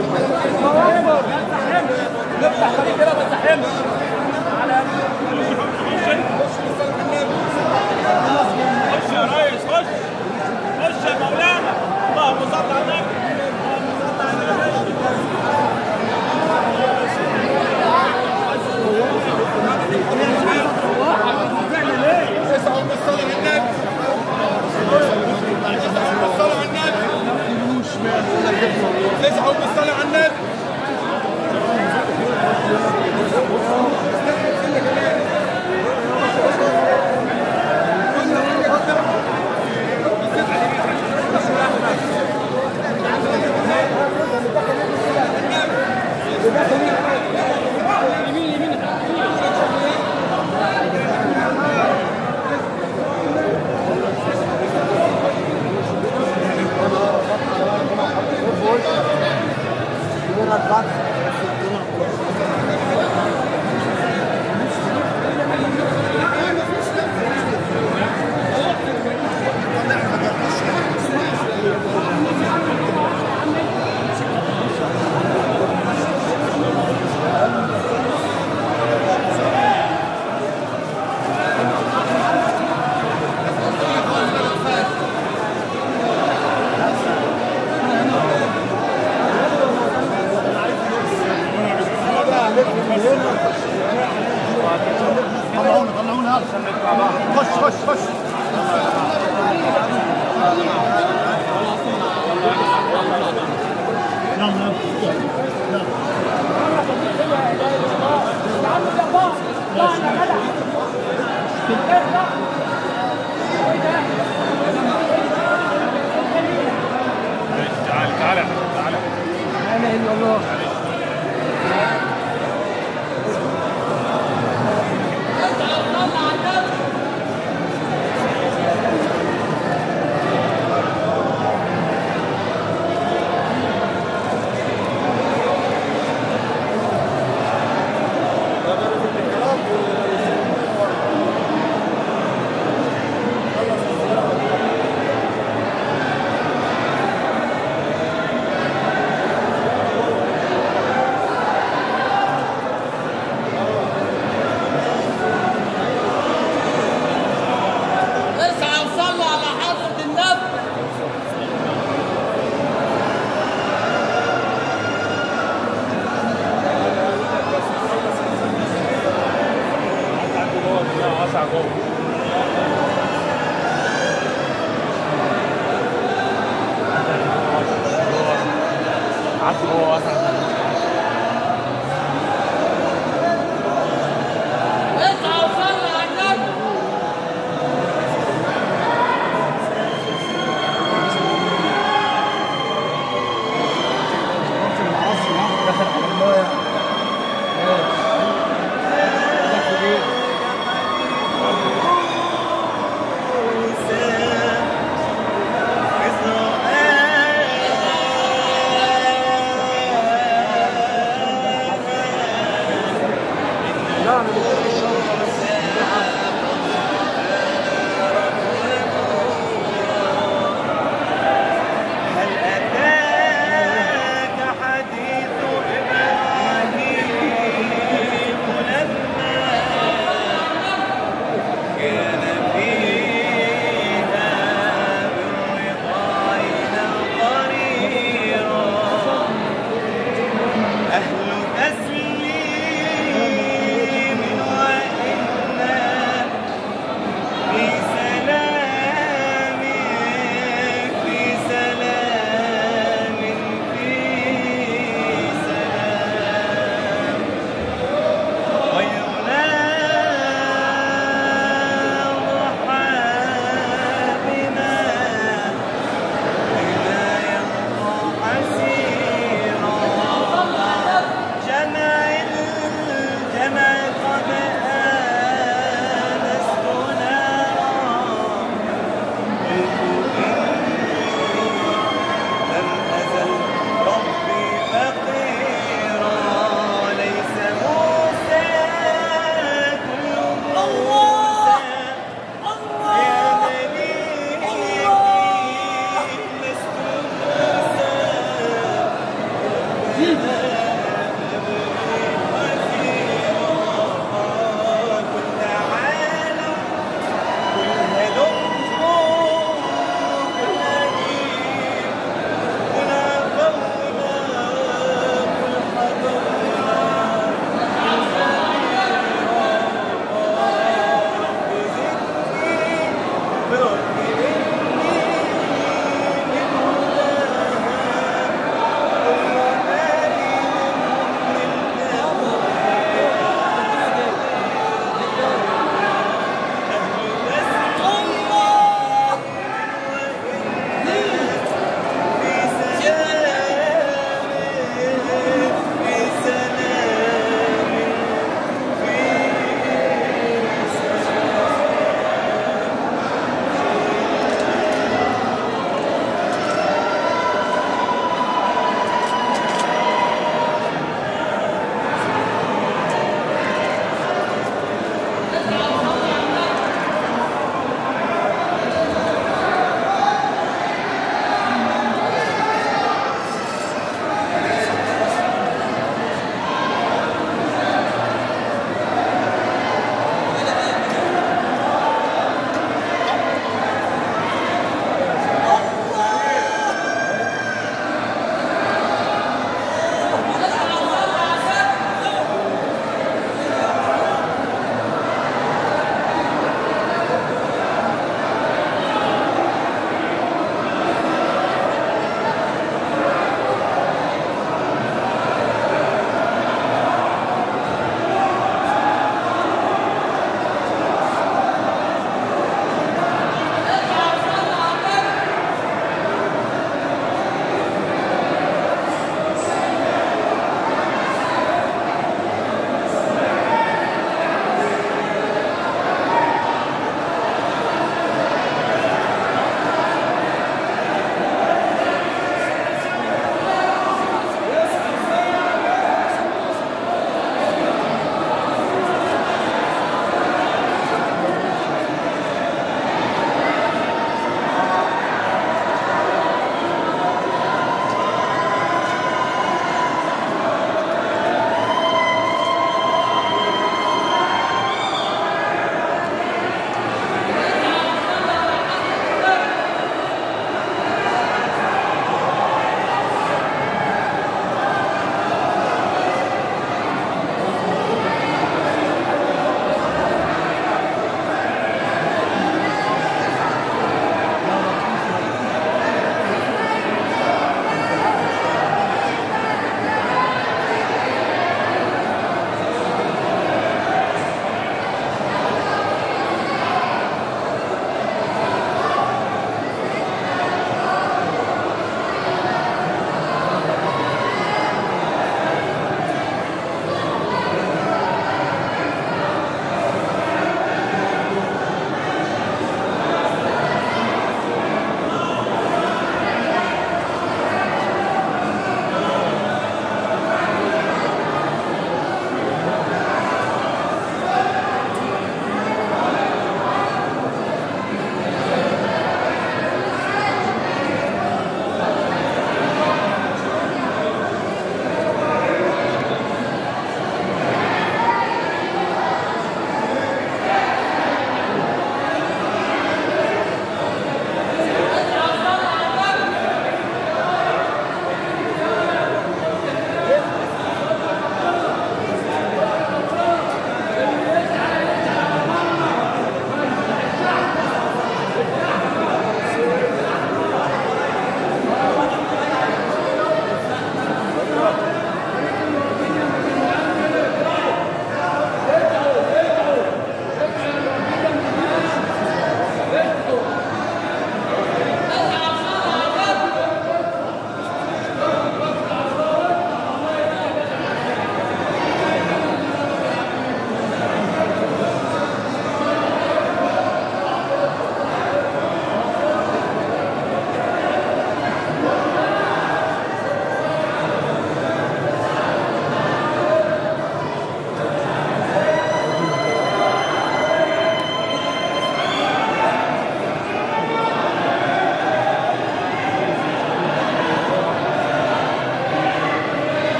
نفتح طريق كده ما تزحمش خش يا ريس خش خش يا مولانا اللهم صل على النبي اللهم صل على النبي اسعوا بالصلاة على النبي اسعوا بالصلاة على النبي اسعوا بالصلاة على النبي طلعونا طلعونا هذا خش خش خش يلا يلا تعال تعال تعال اسعى وصلوا على حضرة النبي واسع جوه قعدت جوه واسع اسعى وصلوا على النبي دخل على المويه اسعوا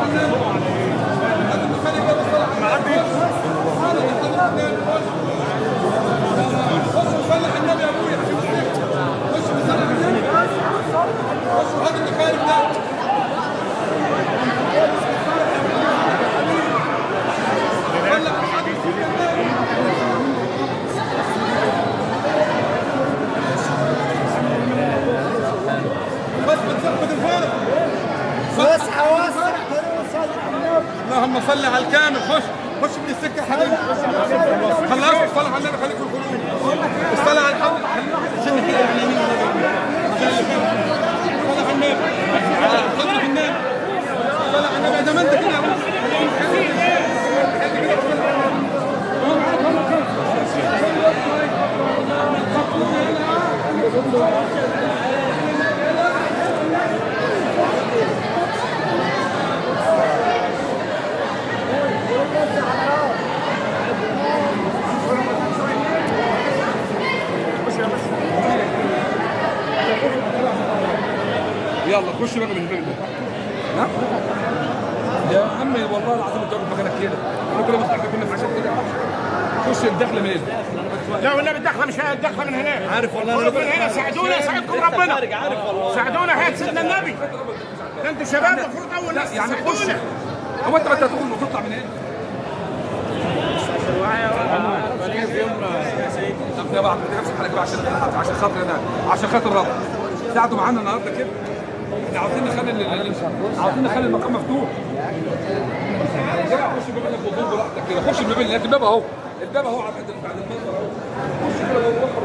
بس بتثبت الفارق وسعة وسعة اللهم صل على الكامل خش خش من السكه يا حبيبي خلاص الصلاة على النبي خليك في الخروج الصلاة على الحق عشان كده على اليمين الصلاة على النبي الصلاة على النبي الصلاة على النبي زي ما انت كده يلا خش بقى من الباب ده ها يا عم والله العظيم انت واقف مكانك كده احنا كنا مستعجلين في عشان كده خش الدخله من هنا لا والنبي الدخله مش هي الدخله من هناك عارف والله خرج من هنا ساعدونا يساعدكم ربنا ساعدونا هات سيدنا النبي ده انتوا شباب المفروض اول لا ناس يعني خش تساعدونا. هو انت ما انت هتقول المفروض تطلع من هنا طب يا بعض ما تنامش حالك بقى عشان عشان خاطر انا عشان خاطر رب ساعدوا معانا النهارده كده احنا عاوزين نخلي ال- ال- عاوزين نخلي المكان مفتوح خش باب الباب براحتك كده خش الباب اللي الباب اهو الباب اهو على بعد بعد المنظر اهو خش كده ووفر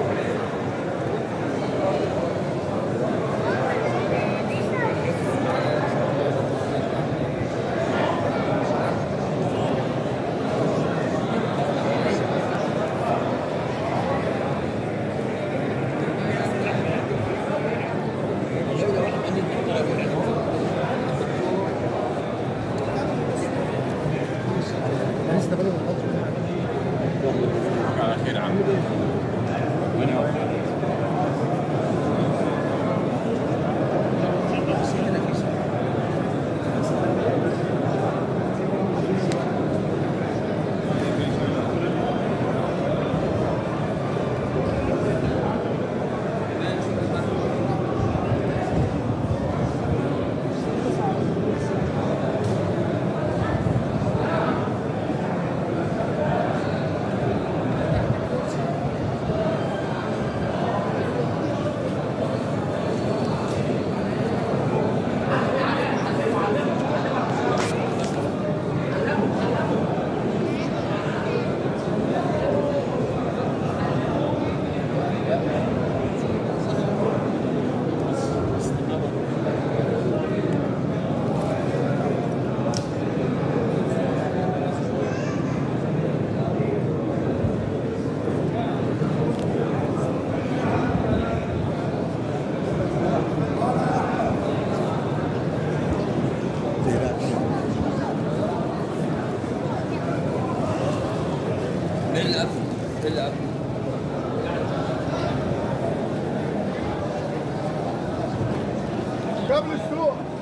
قبل السوق